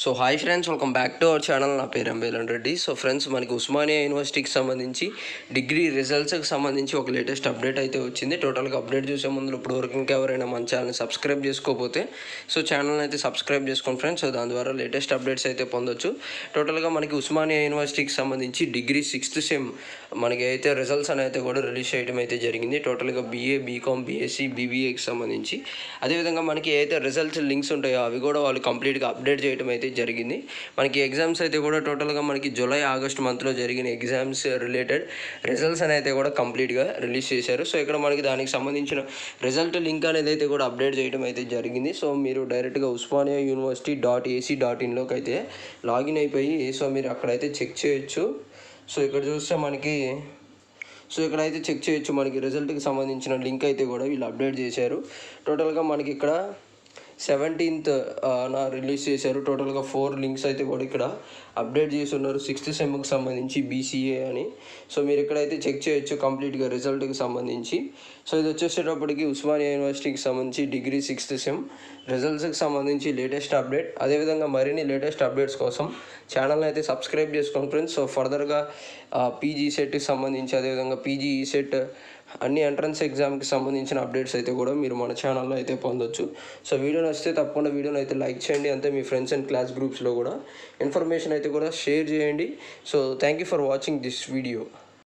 so hi friends welcome back to our channel నా పేరు ఎంబేలన్ Reddy so friends మనకి ఉస్మానియా యూనివర్సిటీకి సంబంధించి డిగ్రీ రిజల్ట్స్కి సంబంధించి ఒక లేటెస్ట్ అప్డేట్ అయితే వచ్చింది టోటల్గా అప్డేట్ చూసే ముందు ఇప్పుడు వరకు ఇంకా ఎవరైనా మన ఛానల్ని సబ్స్క్రైబ్ చేసుకోకపోతే సో ఛానల్ని అయితే సబ్స్క్రైబ్ చేసుకోండి ఫ్రెండ్స్ సో దాని ద్వారా లేటెస్ట్ అప్డేట్స్ అయితే పొందొచ్చు టోటల్గా మనకి ఉస్మానియా యూనివర్సిటీకి సంబంధించి డిగ్రీ సిక్స్త్ సెమ్ మనకి అయితే రిజల్ట్స్ అనేది కూడా రిలీజ్ చేయడం అయితే జరిగింది టోటల్గా బీఏ బీకామ్ బీఎస్సీ బీబీఏకి సంబంధించి అదేవిధంగా మనకి ఏదైతే రిజల్ట్స్ లింక్స్ ఉంటాయో అవి కూడా వాళ్ళు కంప్లీట్గా అప్డేట్ చేయడం అయితే జరిగింది మనకి ఎగ్జామ్స్ అయితే కూడా టోటల్గా మనకి జూలై ఆగస్ట్ మంత్లో జరిగిన ఎగ్జామ్స్ రిలేటెడ్ రిజల్ట్స్ అని అయితే కూడా కంప్లీట్గా రిలీజ్ చేశారు సో ఇక్కడ మనకి దానికి సంబంధించిన రిజల్ట్ లింక్ అనేది అయితే కూడా అప్డేట్ చేయడం అయితే జరిగింది సో మీరు డైరెక్ట్గా Osmania university dot AC dot ఇన్లోకి అయితే లాగిన్ అయిపోయి సో మీరు అక్కడైతే చెక్ చేయొచ్చు సో ఇక్కడ చూస్తే మనకి సో ఇక్కడైతే చెక్ చేయొచ్చు మనకి రిజల్ట్కి సంబంధించిన లింక్ అయితే కూడా వీళ్ళు అప్డేట్ చేశారు టోటల్గా మనకి ఇక్కడ సెవెంటీన్త్ నా రిలీజ్ చేశారు టోటల్గా ఫోర్ లింక్స్ అయితే కూడా ఇక్కడ అప్డేట్ చేసి ఉన్నారు సిక్స్త్ సెమ్కి సంబంధించి బీసీఏ అని సో మీరు ఇక్కడైతే చెక్ చేయొచ్చు కంప్లీట్గా రిజల్ట్కి సంబంధించి సో ఇది వచ్చేసేటప్పటికి ఉస్మానియా యూనివర్సిటీకి సంబంధించి డిగ్రీ సిక్స్త్ సెమ్ రిజల్ట్స్కి సంబంధించి లేటెస్ట్ అప్డేట్ అదేవిధంగా మరిన్ని లేటెస్ట్ అప్డేట్స్ కోసం ఛానల్ని అయితే సబ్స్క్రైబ్ చేసుకోండి ఫ్రెండ్స్ సో ఫర్దర్గా పీజీ సెట్కి సంబంధించి అదేవిధంగా పీజీ సెట్ అన్ని ఎంట్రన్స్ ఎగ్జామ్కి సంబంధించిన అప్డేట్స్ అయితే కూడా మీరు మన ఛానల్లో అయితే పొందొచ్చు సో వీడియో నచ్చితే తప్పకుండా వీడియోని అయితే లైక్ చేయండి అంతే మీ ఫ్రెండ్స్ అండ్ క్లాస్ గ్రూప్స్లో కూడా ఇన్ఫర్మేషన్ అయితే కూడా షేర్ చేయండి so thank you for watching this video